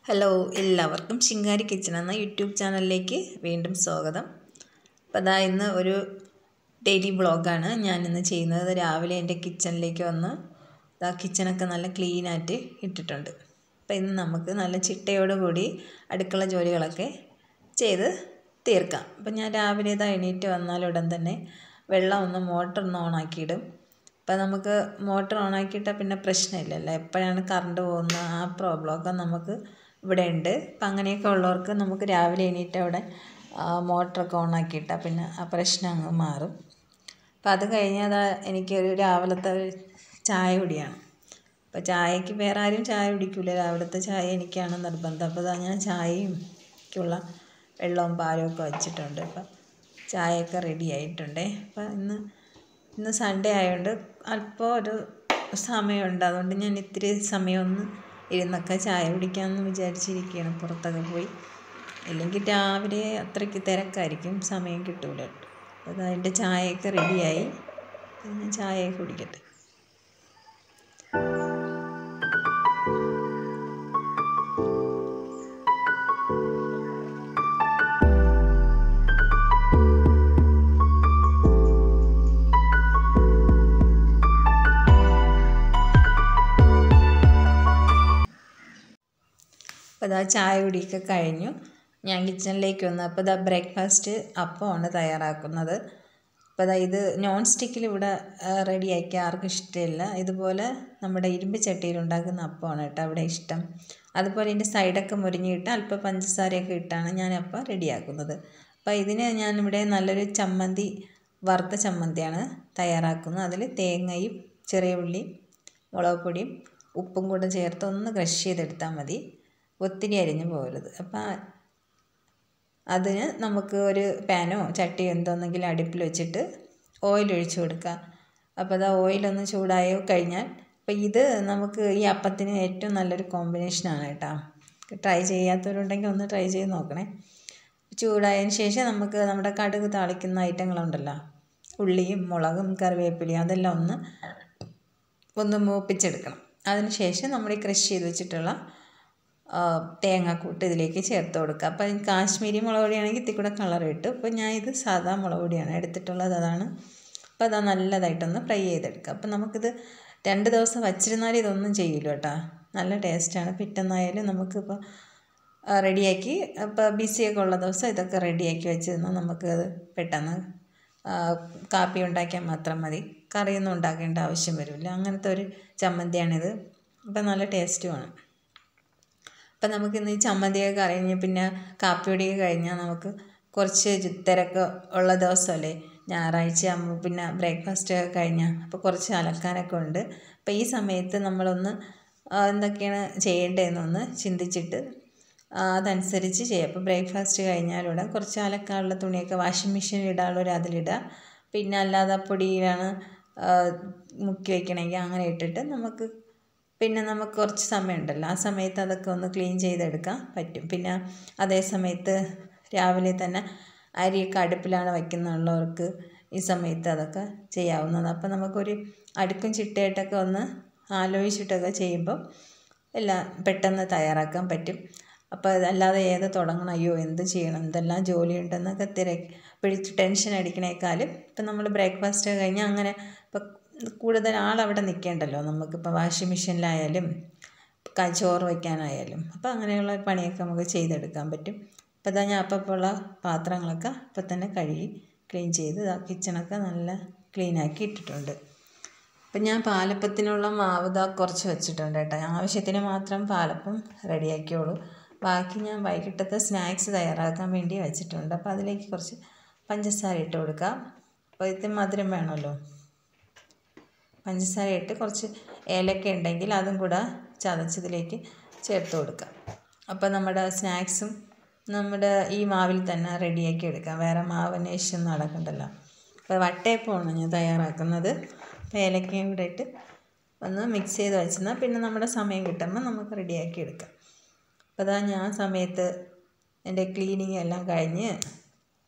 hello എല്ലാവർക്കും Shinkari kitchen എന്ന YouTube ചാനലിലേക്ക് വീണ്ടും സ്വാഗതം അപ്പോൾ അതാ ഇന്ന് ഒരു ഡെയിലി വ്ളോഗാണ് ഞാൻ ഇന്ന് ചെയ്യുന്നത് രാവിലെ എൻ്റെ കിച്ചണിലേക്ക് വന്ന് ഇതാ കിച്ചണൊക്കെ നല്ല ക്ലീനായിട്ട് ഇട്ടിട്ടുണ്ട് അപ്പോൾ ഇന്ന് നമുക്ക് നല്ല ചിട്ടയോടുകൂടി അടുക്കള ജോലികളൊക്കെ ചെയ്ത് തീർക്കാം അപ്പം ഞാൻ രാവിലെ ഇതാ എണീറ്റ് വന്നാൽ ഉടൻ തന്നെ വെള്ളം ഒന്ന് മോട്ടർ ഒന്ന് ഓണാക്കിയിടും അപ്പം നമുക്ക് മോട്ടർ ഓണാക്കിയിട്ടാൽ പിന്നെ പ്രശ്നമില്ലല്ലോ എപ്പോഴാണ് കറണ്ട് പോകുന്നത് ആ പ്രോബ്ലമൊക്കെ നമുക്ക് ഇവിടെ ഉണ്ട് അപ്പം അങ്ങനെയൊക്കെ ഉള്ളവർക്ക് നമുക്ക് രാവിലെ എണീറ്റ് അവിടെ മോട്ടറൊക്കെ ഓണാക്കിയിട്ടാൽ പിന്നെ ആ പ്രശ്നം അങ്ങ് മാറും അപ്പം അത് കഴിഞ്ഞാൽ എനിക്കൊരു രാവിലത്തെ ഒരു ചായ കുടിയാണ് അപ്പോൾ ചായക്ക് വേറെ ആരും ചായ കുടിക്കില്ല രാവിലത്തെ ചായ എനിക്കാണ് നിർബന്ധം അപ്പോൾ ഇതാ ഞാൻ ചായയ്ക്കുള്ള വെള്ളവും പാലും ഒക്കെ വെച്ചിട്ടുണ്ട് അപ്പം ചായയൊക്കെ റെഡി ആയിട്ടുണ്ട് അപ്പം ഇന്ന് ഇന്ന് സൺഡേ ആയതുകൊണ്ട് അല്പം ഒരു സമയമുണ്ട് അതുകൊണ്ട് ഞാൻ ഇത്തിരി സമയം ഒന്ന് ഇരുന്നൊക്കെ ചായ കുടിക്കാമെന്ന് വിചാരിച്ചിരിക്കുകയാണ് പുറത്തൊക്കെ പോയി അല്ലെങ്കിൽ രാവിലെ അത്രയ്ക്ക് തിരക്കായിരിക്കും സമയം കിട്ടൂല അപ്പോൾ അതിൻ്റെ ചായയൊക്കെ റെഡിയായി ഞാൻ ചായയൊക്കെ കുടിക്കട്ടെ അപ്പോൾ ഇതാ ചായ കുടിയൊക്കെ കഴിഞ്ഞു ഞാൻ കിച്ചണിലേക്ക് വന്നു അപ്പോൾ ഇതാ ബ്രേക്ക്ഫാസ്റ്റ് അപ്പമാണ് തയ്യാറാക്കുന്നത് അപ്പോൾ ഇതാ ഇത് നോൺ സ്റ്റിക്കിൽ ഇവിടെ റെഡിയാക്കി ആർക്കും ഇഷ്ടമില്ല ഇതുപോലെ നമ്മുടെ ഇരുമ്പ് ചട്ടിയിൽ ഉണ്ടാക്കുന്ന അപ്പമാണ് കേട്ടോ അവിടെ ഇഷ്ടം അതുപോലെ ഇതിൻ്റെ സൈഡൊക്കെ മുരിഞ്ഞിട്ട് അല്പം പഞ്ചസാരയൊക്കെ ഇട്ടാണ് ഞാൻ അപ്പം റെഡിയാക്കുന്നത് അപ്പോൾ ഇതിന് ഞാനിവിടെ നല്ലൊരു ചമ്മന്തി വറുത്ത ചമ്മന്തിയാണ് തയ്യാറാക്കുന്നത് അതിൽ തേങ്ങയും ചെറിയ ഉള്ളി മുളക് പൊടിയും ഉപ്പും കൂടെ ചേർത്ത് ഒന്ന് ക്രഷ് ചെയ്തെടുത്താൽ മതി ഒത്തിരി അരിഞ്ഞു പോകരുത് അപ്പം അതിന് നമുക്ക് ഒരു പാനോ ചട്ടിയോ എന്തോന്നെങ്കിലും അടുപ്പിൽ വെച്ചിട്ട് ഓയിൽ ഒഴിച്ചു കൊടുക്കുക അപ്പോൾ അത് ഓയിലൊന്ന് ചൂടായോ കഴിഞ്ഞാൽ അപ്പോൾ ഇത് നമുക്ക് ഈ അപ്പത്തിന് ഏറ്റവും നല്ലൊരു കോമ്പിനേഷനാണ് കേട്ടോ ട്രൈ ചെയ്യാത്തവരുണ്ടെങ്കിൽ ഒന്ന് ട്രൈ ചെയ്ത് നോക്കണേ ചൂടായതിന് ശേഷം നമുക്ക് നമ്മുടെ കടുക് താളിക്കുന്ന ഐറ്റങ്ങളുണ്ടല്ലോ ഉള്ളിയും മുളകും കറിവേപ്പിലയും അതെല്ലാം ഒന്ന് ഒന്ന് മൂപ്പിച്ചെടുക്കണം അതിന് ശേഷം നമ്മൾ ഈ ക്രഷ് ചെയ്ത് വെച്ചിട്ടുള്ള തേങ്ങാക്കൂട്ട് ഇതിലേക്ക് ചേർത്ത് കൊടുക്കുക അപ്പം കാശ്മീരി മുളക് പൊടിയാണെങ്കിൽ ഇത്തിരി കൂടെ കളർ കിട്ടും അപ്പോൾ ഞാൻ ഇത് സാധാ മുളക് പൊടിയാണ് എടുത്തിട്ടുള്ളത് അതാണ് അപ്പോൾ അത് നല്ലതായിട്ടൊന്ന് ഫ്രൈ ചെയ്തെടുക്കുക അപ്പം നമുക്കിത് രണ്ട് ദിവസം വച്ചിരുന്നാൽ ഇതൊന്നും ചെയ്യില്ല കേട്ടോ നല്ല ടേസ്റ്റാണ് പിറ്റന്നായാലും നമുക്കിപ്പോൾ റെഡിയാക്കി ഇപ്പോൾ ബിസിയൊക്കെ ഉള്ള ദിവസം ഇതൊക്കെ റെഡിയാക്കി വെച്ചിരുന്നാൽ നമുക്ക് പെട്ടെന്ന് കാപ്പി ഉണ്ടാക്കിയാൽ മാത്രം മതി കറിയൊന്നും ഉണ്ടാക്കേണ്ട ആവശ്യം വരില്ല അങ്ങനത്തെ ഒരു ചമ്മന്തിയാണിത് അപ്പം നല്ല ടേസ്റ്റുമാണ് അപ്പം നമുക്കിന്ന് ഈ ചമ്മന്തിയൊക്കെ കഴിഞ്ഞ് പിന്നെ കാപ്പിയൊടിയൊക്കെ കഴിഞ്ഞാൽ നമുക്ക് കുറച്ച് തിരക്ക് ഉള്ള ദിവസമല്ലേ ഞായറാഴ്ച ആകുമ്പോൾ പിന്നെ ബ്രേക്ക്ഫാസ്റ്റ് ഒക്കെ കഴിഞ്ഞാൽ അപ്പോൾ കുറച്ച് അലക്കാനൊക്കെ ഉണ്ട് അപ്പോൾ ഈ സമയത്ത് നമ്മളൊന്ന് എന്തൊക്കെയാണ് ചെയ്യേണ്ടതെന്നൊന്ന് ചിന്തിച്ചിട്ട് അതനുസരിച്ച് ചെയ്യാം അപ്പോൾ ബ്രേക്ക്ഫാസ്റ്റ് കഴിഞ്ഞാലൂടെ കുറച്ച് അലക്കാനുള്ള തുണിയൊക്കെ വാഷിംഗ് മെഷീനിൽ ഇടാനുള്ളവർ അതിലിടുക പിന്നെ അല്ലാതെ പൊടിയിലാണ് മുക്കി വയ്ക്കണമെങ്കിൽ അങ്ങനെ ഇട്ടിട്ട് നമുക്ക് പിന്നെ നമുക്ക് കുറച്ച് സമയമുണ്ടല്ലോ ആ സമയത്ത് അതൊക്കെ ഒന്ന് ക്ലീൻ ചെയ്തെടുക്കാൻ പറ്റും പിന്നെ അതേ സമയത്ത് രാവിലെ തന്നെ അരിയൊക്കെ അടുപ്പിലാണ് വയ്ക്കുന്നുള്ളവർക്ക് ഈ സമയത്ത് അതൊക്കെ ചെയ്യാവുന്നതാണ് അപ്പോൾ നമുക്കൊരു അടുക്കും ചിട്ടയായിട്ടൊക്കെ ഒന്ന് ആലോചിച്ചിട്ടൊക്കെ ചെയ്യുമ്പോൾ എല്ലാം പെട്ടെന്ന് തയ്യാറാക്കാൻ പറ്റും അപ്പോൾ അല്ലാതെ ഏത് തുടങ്ങണം അയ്യോ എന്ത് ചെയ്യണം എന്തെല്ലാം ജോലിയുണ്ടെന്നൊക്കെ തിരക്ക് പിടിച്ച് ടെൻഷൻ അടിക്കണേക്കാളും ഇപ്പം നമ്മൾ ബ്രേക്ക്ഫാസ്റ്റ് കഴിഞ്ഞാൽ അങ്ങനെ ഇപ്പം കൂടുതൽ ആളവിടെ നിൽക്കേണ്ടല്ലോ നമുക്കിപ്പോൾ വാഷിംഗ് മെഷീനിലായാലും ചോറ് വയ്ക്കാനായാലും അപ്പോൾ അങ്ങനെയുള്ള പണിയൊക്കെ നമുക്ക് ചെയ്തെടുക്കാൻ പറ്റും അപ്പോൾ ഇതാ ഞാൻ അപ്പം ഉള്ള പാത്രങ്ങളൊക്കെ അപ്പം തന്നെ കഴുകി ക്ലീൻ ചെയ്ത് ഇതാ കിച്ചണൊക്കെ നല്ല ക്ലീനാക്കി ഇട്ടിട്ടുണ്ട് അപ്പം ഞാൻ പാലപ്പത്തിനുള്ള മാവ് ഇതാ കുറച്ച് വെച്ചിട്ടുണ്ട് കേട്ടോ ആവശ്യത്തിന് മാത്രം പാലപ്പം റെഡിയാക്കിയോളൂ ബാക്കി ഞാൻ വൈകിട്ടത്തെ സ്നാക്സ് തയ്യാറാക്കാൻ വേണ്ടി വെച്ചിട്ടുണ്ട് അപ്പോൾ അതിലേക്ക് കുറച്ച് പഞ്ചസാര ഇട്ട് കൊടുക്കാം അപ്പോൾ ഇത് മധുരം വേണമല്ലോ പഞ്ചസാര ഇട്ട് കുറച്ച് ഏലക്ക ഉണ്ടെങ്കിൽ അതും കൂടെ ചതച്ചതിലേക്ക് ചേർത്ത് കൊടുക്കാം അപ്പോൾ നമ്മുടെ സ്നാക്സും നമ്മുടെ ഈ മാവിൽ തന്നെ റെഡിയാക്കി എടുക്കാം വേറെ മാവ് അന്വേഷിച്ചൊന്നും നടക്കണ്ടല്ലോ അപ്പോൾ വട്ടയപ്പമാണ് ഞാൻ തയ്യാറാക്കുന്നത് അപ്പോൾ ഏലക്കയും കൂടെ ഇട്ട് ഒന്ന് മിക്സ് ചെയ്ത് വെച്ചെന്നാൽ പിന്നെ നമ്മുടെ സമയം കിട്ടുമ്പോൾ നമുക്ക് റെഡിയാക്കി എടുക്കാം അപ്പോൾ അതാ ഞാൻ സമയത്ത് എൻ്റെ ക്ലീനിങ് എല്ലാം കഴിഞ്ഞ്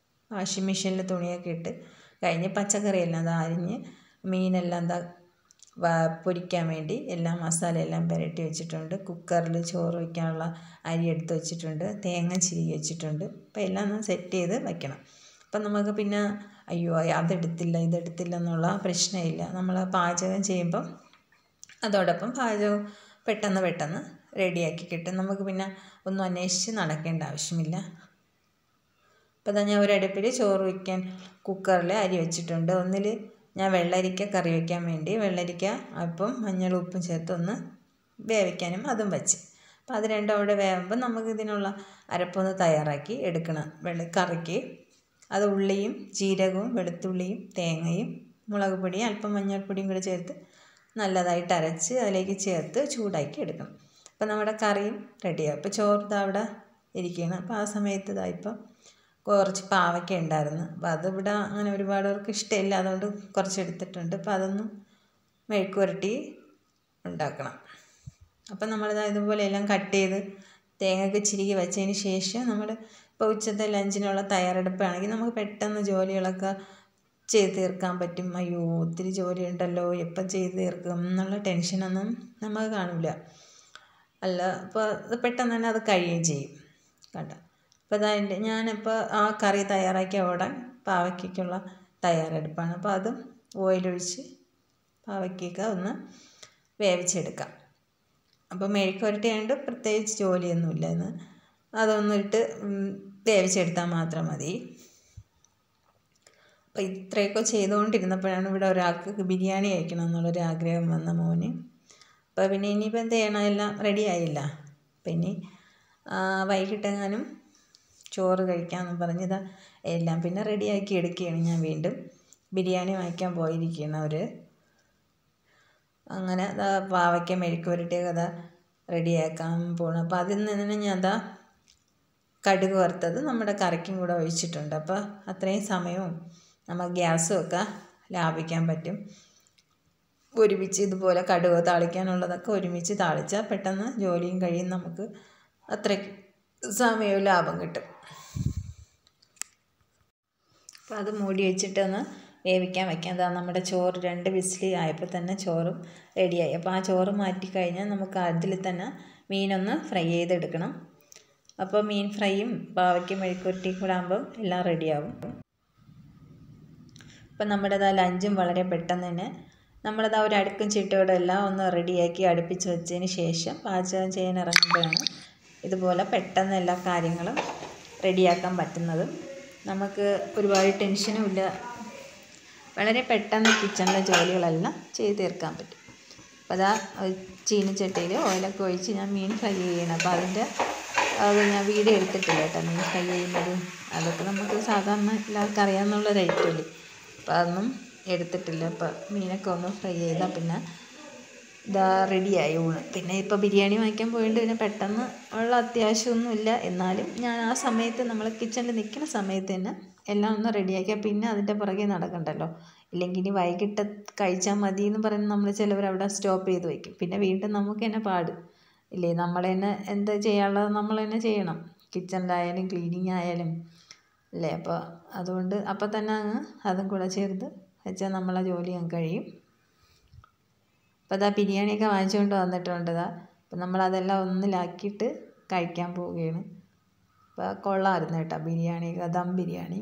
വാഷിംഗ് മെഷീനിൽ തുണിയൊക്കെ ഇട്ട് കഴിഞ്ഞ് പച്ചക്കറിയെല്ലാം അത് അരിഞ്ഞ് മീനെല്ലാം എന്താ പൊരിക്കാൻ വേണ്ടി എല്ലാ മസാലയെല്ലാം പുരട്ടി വെച്ചിട്ടുണ്ട് കുക്കറിൽ ചോറ് വയ്ക്കാനുള്ള അരി എടുത്ത് വെച്ചിട്ടുണ്ട് തേങ്ങ ചിരുകി വെച്ചിട്ടുണ്ട് അപ്പോൾ എല്ലാം ഒന്ന് സെറ്റ് ചെയ്ത് വയ്ക്കണം അപ്പം നമുക്ക് പിന്നെ അയ്യോ അതെടുത്തില്ല ഇതെടുത്തില്ല എന്നുള്ള പ്രശ്നമില്ല നമ്മൾ പാചകം ചെയ്യുമ്പം അതോടൊപ്പം പാചകം പെട്ടെന്ന് പെട്ടെന്ന് റെഡിയാക്കി കിട്ടും നമുക്ക് പിന്നെ ഒന്നും അന്വേഷിച്ച് നടക്കേണ്ട ആവശ്യമില്ല അപ്പോൾ ഇതാ ഞാൻ ഒരു അടുപ്പിൽ ചോറ് വയ്ക്കാൻ കുക്കറിൽ അരി വെച്ചിട്ടുണ്ട് ഒന്നിൽ ഞാൻ വെള്ളരിക്ക കറി വയ്ക്കാൻ വേണ്ടി വെള്ളരിക്ക അല്പം മഞ്ഞളും ഉപ്പും ചേർത്ത് ഒന്ന് വേവിക്കാനും അതും വെച്ച് അപ്പോൾ അത് രണ്ടും അവിടെ വേവുമ്പോൾ നമുക്ക് ഇതിനുള്ള അരപ്പൊന്ന് തയ്യാറാക്കി എടുക്കണം വെള്ള കറിക്ക് അത് ഉള്ളിയും ജീരകവും വെളുത്തുള്ളിയും തേങ്ങയും മുളക് പൊടിയും അല്പം മഞ്ഞൾപ്പൊടിയും കൂടി ചേർത്ത് നല്ലതായിട്ട് അരച്ച് അതിലേക്ക് ചേർത്ത് ചൂടാക്കി എടുക്കണം അപ്പോൾ നമ്മുടെ കറിയും റെഡിയാവും അപ്പോൾ ചോറ് ഇതാ അവിടെ ഇരിക്കുകയാണ് അപ്പോൾ ആ സമയത്ത് ഇതാ ഇപ്പം കുറച്ച് പാവയ്ക്ക ഉണ്ടായിരുന്നു അപ്പോൾ അതിവിടെ അങ്ങനെ ഒരുപാട് പേർക്ക് ഇഷ്ടമില്ല അതുകൊണ്ട് കുറച്ച് എടുത്തിട്ടുണ്ട് അപ്പോൾ അതൊന്ന് മെഴുക്ക് പുരട്ടി ഉണ്ടാക്കണം അപ്പം നമ്മളിതാ ഇതുപോലെ എല്ലാം കട്ട് ചെയ്ത് തേങ്ങയൊക്കെ ചിരുകി വെച്ചതിന് ശേഷം നമ്മൾ ഇപ്പോൾ ഉച്ചത്തെ ലഞ്ചിനുള്ള തയ്യാറെടുപ്പാണെങ്കിൽ നമുക്ക് പെട്ടെന്ന് ജോലികളൊക്കെ ചെയ്ത് തീർക്കാൻ പറ്റും അയ്യോ ഒത്തിരി ജോലി ഉണ്ടല്ലോ എപ്പം ചെയ്ത് തീർക്കും എന്നുള്ള ടെൻഷനൊന്നും നമുക്ക് കാണില്ല അല്ല അപ്പോൾ അത് പെട്ടെന്ന് തന്നെ അത് കഴിയുകയും ചെയ്യും കണ്ടോ അപ്പോൾ അതായത് ഞാനിപ്പോൾ ആ കറി തയ്യാറാക്കിയ ഉടൻ പാവയ്ക്കുള്ള തയ്യാറെടുപ്പാണ് അപ്പോൾ അതും ഓയിലൊഴിച്ച് പാവയ്ക്കൊക്കെ ഒന്ന് വേവിച്ചെടുക്കാം അപ്പോൾ മെഴുക്ക് പുരട്ടിയായതുകൊണ്ട് പ്രത്യേകിച്ച് ജോലിയൊന്നുമില്ല ഇന്ന് അതൊന്നിട്ട് വേവിച്ചെടുത്താൽ മാത്രം മതി അപ്പോൾ ഇത്രയൊക്കെ ചെയ്തുകൊണ്ടിരുന്നപ്പോഴാണ് ഇവിടെ ഒരാൾക്ക് ബിരിയാണി കഴിക്കണം എന്നുള്ളൊരു ആഗ്രഹം വന്ന മോന് അപ്പോൾ പിന്നെ ഇനിയിപ്പോൾ എന്ത് ചെയ്യണം എല്ലാം റെഡി ആയില്ല അപ്പം ഇനി വൈകിട്ടെങ്ങാനും ചോറ് കഴിക്കാമെന്ന് പറഞ്ഞതാ എല്ലാം പിന്നെ റെഡിയാക്കി എടുക്കുകയാണ് ഞാൻ വീണ്ടും ബിരിയാണി വാങ്ങിക്കാൻ പോയിരിക്കുകയാണ് അവർ അങ്ങനെ അതാ പാവയ്ക്ക മെഴുക്ക് പുരട്ടിയ കഥ റെഡിയാക്കാൻ പോകണം അപ്പോൾ അതിൽ നിന്ന് ഞാൻ അതാ കടുക് വറുത്തത് നമ്മുടെ കറിക്കും കൂടെ ഒഴിച്ചിട്ടുണ്ട് അപ്പോൾ അത്രയും സമയവും നമുക്ക് ഗ്യാസും ഒക്കെ ലാഭിക്കാൻ പറ്റും ഒരുമിച്ച് ഇതുപോലെ കടുക് താളിക്കാനുള്ളതൊക്കെ ഒരുമിച്ച് താളിച്ചാൽ പെട്ടെന്ന് ജോലിയും കഴിയും നമുക്ക് അത്രയ്ക്ക് സമയവും ലാഭം കിട്ടും അപ്പോൾ അത് മൂടി വെച്ചിട്ടൊന്ന് വേവിക്കാൻ വയ്ക്കാം അതാ നമ്മുടെ ചോറ് രണ്ട് വിസിൽ ആയപ്പോൾ തന്നെ ചോറും റെഡിയായി അപ്പോൾ ആ ചോറ് മാറ്റി കഴിഞ്ഞാൽ നമുക്ക് അതിൽ തന്നെ മീനൊന്ന് ഫ്രൈ ചെയ്തെടുക്കണം അപ്പോൾ മീൻ ഫ്രൈയും പാവയ്ക്കും മെഴുക്കുരുട്ടിയും കൂടെ ആകുമ്പോൾ എല്ലാം റെഡിയാവും അപ്പം നമ്മുടെ ആ ലഞ്ചും വളരെ പെട്ടെന്ന് തന്നെ നമ്മളത് ഒരു അടുക്കും ചിട്ടയോടെ എല്ലാം ഒന്ന് റെഡിയാക്കി അടുപ്പിച്ച് വെച്ചതിന് ശേഷം പാചകം ചെയ്യാൻ ഇറങ്ങുമ്പോഴാണ് ഇതുപോലെ പെട്ടെന്ന് എല്ലാ കാര്യങ്ങളും റെഡിയാക്കാൻ പറ്റുന്നതും നമുക്ക് ഒരുപാട് ടെൻഷനും ഇല്ല വളരെ പെട്ടെന്ന് കിച്ചണിലെ ജോലികളെല്ലാം ചെയ്ത് തീർക്കാൻ പറ്റും അപ്പോൾ അതാ ചീനച്ചട്ടിയിൽ ഓയിലൊക്കെ ഒഴിച്ച് ഞാൻ മീൻ ഫ്രൈ ചെയ്യണം അപ്പോൾ അതിൻ്റെ അത് ഞാൻ വീഡിയോ എടുത്തിട്ടില്ല കേട്ടോ മീൻ ഫ്രൈ ചെയ്യുന്നതും അതൊക്കെ നമുക്ക് സാധാരണ എല്ലാവർക്കും അറിയാമെന്നുള്ളൊരു ഐറ്റമല്ലേ അപ്പോൾ അതൊന്നും എടുത്തിട്ടില്ല അപ്പോൾ മീനൊക്കെ ഒന്ന് ഫ്രൈ ചെയ്താൽ പിന്നെ ഇതാ റെഡിയായി ഊണ് പിന്നെ ഇപ്പോൾ ബിരിയാണി വാങ്ങിക്കാൻ പോയിട്ട് പിന്നെ പെട്ടെന്ന് ഉള്ള അത്യാവശ്യമൊന്നുമില്ല എന്നാലും ഞാൻ ആ സമയത്ത് നമ്മൾ കിച്ചണിൽ നിൽക്കുന്ന സമയത്ത് തന്നെ എല്ലാം ഒന്ന് റെഡിയാക്കിയാൽ പിന്നെ അതിൻ്റെ പുറകെ നടക്കണ്ടല്ലോ ഇല്ലെങ്കിൽ ഇനി വൈകിട്ട് കഴിച്ചാൽ മതി എന്ന് പറഞ്ഞ് നമ്മൾ ചിലവർ അവിടെ സ്റ്റോപ്പ് ചെയ്ത് വയ്ക്കും പിന്നെ വീണ്ടും നമുക്ക് തന്നെ പാട് ഇല്ലേ നമ്മൾ തന്നെ എന്താ ചെയ്യാനുള്ളത് നമ്മൾ തന്നെ ചെയ്യണം കിച്ചണിലായാലും ക്ലീനിങ് ആയാലും അല്ലേ അപ്പോൾ അതുകൊണ്ട് അപ്പം തന്നെ അങ്ങ് അതും കൂടെ ചേർത്ത് വെച്ചാൽ നമ്മളെ ജോലി അങ്ങ് കഴിയും അപ്പോൾ അതാ ബിരിയാണിയൊക്കെ വാങ്ങിച്ചുകൊണ്ട് വന്നിട്ടുണ്ട് ഇതാ അപ്പം നമ്മളതെല്ലാം ഒന്നിലാക്കിയിട്ട് കഴിക്കാൻ പോവുകയാണ് അപ്പോൾ കൊള്ളാമായിരുന്നു കേട്ടോ ബിരിയാണിയൊക്കെ ദം ബിരിയാണി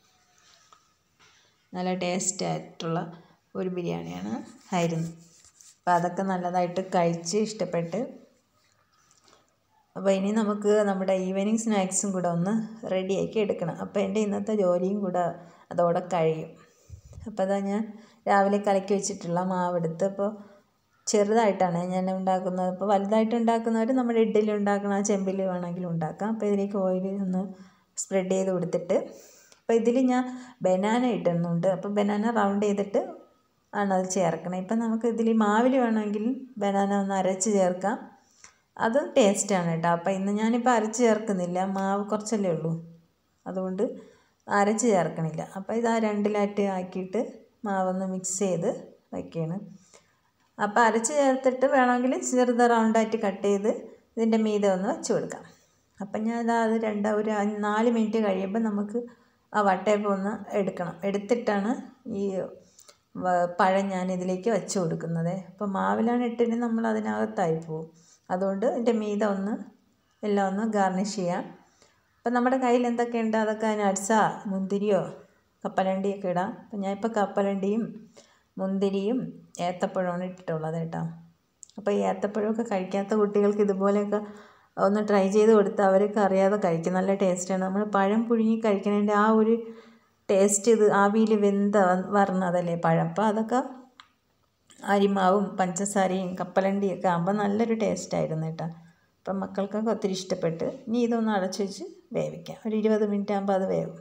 നല്ല ടേസ്റ്റ് ആയിട്ടുള്ള ഒരു ബിരിയാണിയാണ് ആയിരുന്നു അപ്പോൾ അതൊക്കെ നല്ലതായിട്ട് കഴിച്ച് ഇഷ്ടപ്പെട്ട് അപ്പോൾ ഇനി നമുക്ക് നമ്മുടെ ഈവനിങ് സ്നാക്സും കൂടെ ഒന്ന് റെഡിയാക്കി എടുക്കണം അപ്പോൾ എൻ്റെ ഇന്നത്തെ ജോലിയും കൂടെ അതോടെ കഴിയും അപ്പോൾ അതാ ഞാൻ രാവിലെ കലക്കി വെച്ചിട്ടുള്ള മാവെടുത്ത് അപ്പോൾ ചെറുതായിട്ടാണ് ഞാൻ ഉണ്ടാക്കുന്നത് ഇപ്പോൾ വലുതായിട്ട് ഉണ്ടാക്കുന്നവർ നമ്മുടെ ഇഡ്ഡലി ഉണ്ടാക്കുന്ന ആ ചെമ്പിൽ വേണമെങ്കിലും ഉണ്ടാക്കാം അപ്പോൾ ഇതിലേക്ക് ഓയിൽ ഒന്ന് സ്പ്രെഡ് ചെയ്ത് കൊടുത്തിട്ട് അപ്പോൾ ഇതിൽ ഞാൻ ബനാന ഇടുന്നുണ്ട് അപ്പോൾ ബനാന റൗണ്ട് ചെയ്തിട്ട് ആണ് അത് ചേർക്കണം ഇപ്പം നമുക്ക് ഇതിൽ മാവിൽ വേണമെങ്കിൽ ബനാന ഒന്ന് അരച്ച് ചേർക്കാം അതും ടേസ്റ്റാണ് കേട്ടോ അപ്പോൾ ഇന്ന് ഞാനിപ്പോൾ അരച്ച് ചേർക്കുന്നില്ല മാവ് കുറച്ചല്ലേ ഉള്ളൂ അതുകൊണ്ട് അരച്ച് ചേർക്കണില്ല അപ്പോൾ ഇത് ആ രണ്ടിലായിട്ട് ആക്കിയിട്ട് മാവൊന്ന് മിക്സ് ചെയ്ത് വയ്ക്കുകയാണ് അപ്പോൾ അരച്ച് ചേർത്തിട്ട് വേണമെങ്കിൽ ചെറുത് റൗണ്ടായിട്ട് കട്ട് ചെയ്ത് ഇതിൻ്റെ മീതെ ഒന്ന് വെച്ച് കൊടുക്കാം അപ്പം ഞാൻ ഇതാ അത് രണ്ട് ഒരു നാല് മിനിറ്റ് കഴിയുമ്പോൾ നമുക്ക് ആ വട്ടയപ്പം ഒന്ന് എടുക്കണം എടുത്തിട്ടാണ് ഈ വ- പഴം ഞാൻ ഇതിലേക്ക് വെച്ച് കൊടുക്കുന്നത് അപ്പോൾ മാവിലാണ് ഇട്ടിട്ട് നമ്മൾ അതിനകത്തായി പോകും അതുകൊണ്ട് ഇതിൻ്റെ മീത ഒന്ന് എല്ലാം ഒന്ന് ഗാർണിഷ് ചെയ്യാം അപ്പം നമ്മുടെ കയ്യിൽ എന്തൊക്കെയുണ്ട് അതൊക്കെ നട്സാ മുന്തിരിയോ കപ്പലണ്ടിയൊക്കെ ഇടാം അപ്പം ഞാൻ ഇപ്പോൾ കപ്പലണ്ടിയും മുന്തിരിയും ഏത്തപ്പഴമാണ് ഇട്ടിട്ടുള്ളത് കേട്ടോ അപ്പോൾ ഈ ഏത്തപ്പഴമൊക്കെ കഴിക്കാത്ത കുട്ടികൾക്ക് ഇതുപോലെയൊക്കെ ഒന്ന് ട്രൈ ചെയ്ത് കൊടുത്താൽ അവർക്ക് അറിയാതെ കഴിക്കും നല്ല ടേസ്റ്റാണ് നമ്മൾ പഴം പുഴുങ്ങി കഴിക്കുന്നതിൻ്റെ ആ ഒരു ടേസ്റ്റ് ഇത് ആവിയിൽ വെന്ത വരണതല്ലേ പഴം അപ്പോൾ അതൊക്കെ അരിമാവും പഞ്ചസാരയും കപ്പലണ്ടിയൊക്കെ ആകുമ്പോൾ നല്ലൊരു ടേസ്റ്റായിരുന്നു കേട്ടോ അപ്പം മക്കൾക്കൊക്കെ ഒത്തിരി ഇഷ്ടപ്പെട്ട് ഇനി ഇതൊന്ന് അടച്ചു വെച്ച് വേവിക്കാം ഒരു ഇരുപത് മിനിറ്റ് ആകുമ്പോൾ അത് വേവും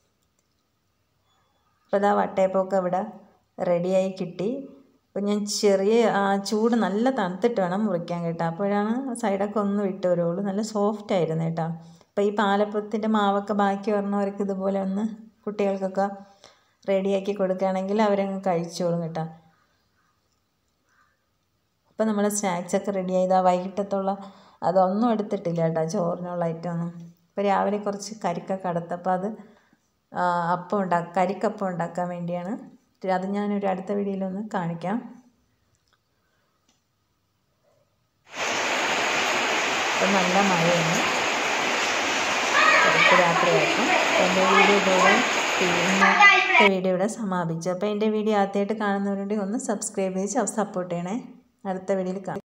അപ്പോൾ ഇതാ വട്ടയപ്പമൊക്കെ ഇവിടെ റെഡിയായി കിട്ടി അപ്പോൾ ഞാൻ ചെറിയ ആ ചൂട് നല്ല തണുത്തിട്ട് വേണം മുറിക്കാൻ കേട്ടോ അപ്പോഴാണ് സൈഡൊക്കെ ഒന്ന് വിട്ട് വരുള്ളൂ നല്ല സോഫ്റ്റ് ആയിരുന്നു കേട്ടോ അപ്പോൾ ഈ പാലപ്പത്തിൻ്റെ മാവൊക്കെ ബാക്കി വരണവർക്ക് ഇതുപോലെ ഒന്ന് കുട്ടികൾക്കൊക്കെ റെഡിയാക്കി കൊടുക്കുകയാണെങ്കിൽ അവരങ്ങ് കഴിച്ചോളും കേട്ടോ അപ്പോൾ നമ്മുടെ സ്നാക്സൊക്കെ റെഡി ആയതാ വൈകിട്ടത്തുള്ള അതൊന്നും എടുത്തിട്ടില്ല കേട്ടോ ചോറിനുള്ള ഐറ്റം ഒന്നും ഇപ്പോൾ രാവിലെ കുറച്ച് കരിക്കൊക്കെ അടുത്തപ്പോൾ അത് ആ, അപ്പം ഉണ്ടാക്കുക കരിക്കപ്പം ഉണ്ടാക്കാൻ വേണ്ടിയാണ് അത് ഞാനൊരു അടുത്ത വീഡിയോയിലൊന്ന് കാണിക്കാം ഇപ്പം നല്ല മഴയാണ് കുറച്ച് രാത്രിയായിട്ടും എൻ്റെ വീഡിയോ ഇതോടെ ഇന്നത്തെ വീഡിയോ ഇവിടെ സമാപിച്ചു അപ്പോൾ എൻ്റെ വീഡിയോ ആദ്യമായിട്ട് കാണുന്നവരുണ്ടെങ്കിൽ ഒന്ന് സബ്സ്ക്രൈബ് ചെയ്ത് സപ്പോർട്ട് ചെയ്യണേ അടുത്ത വീഡിയോയിൽ കാണാം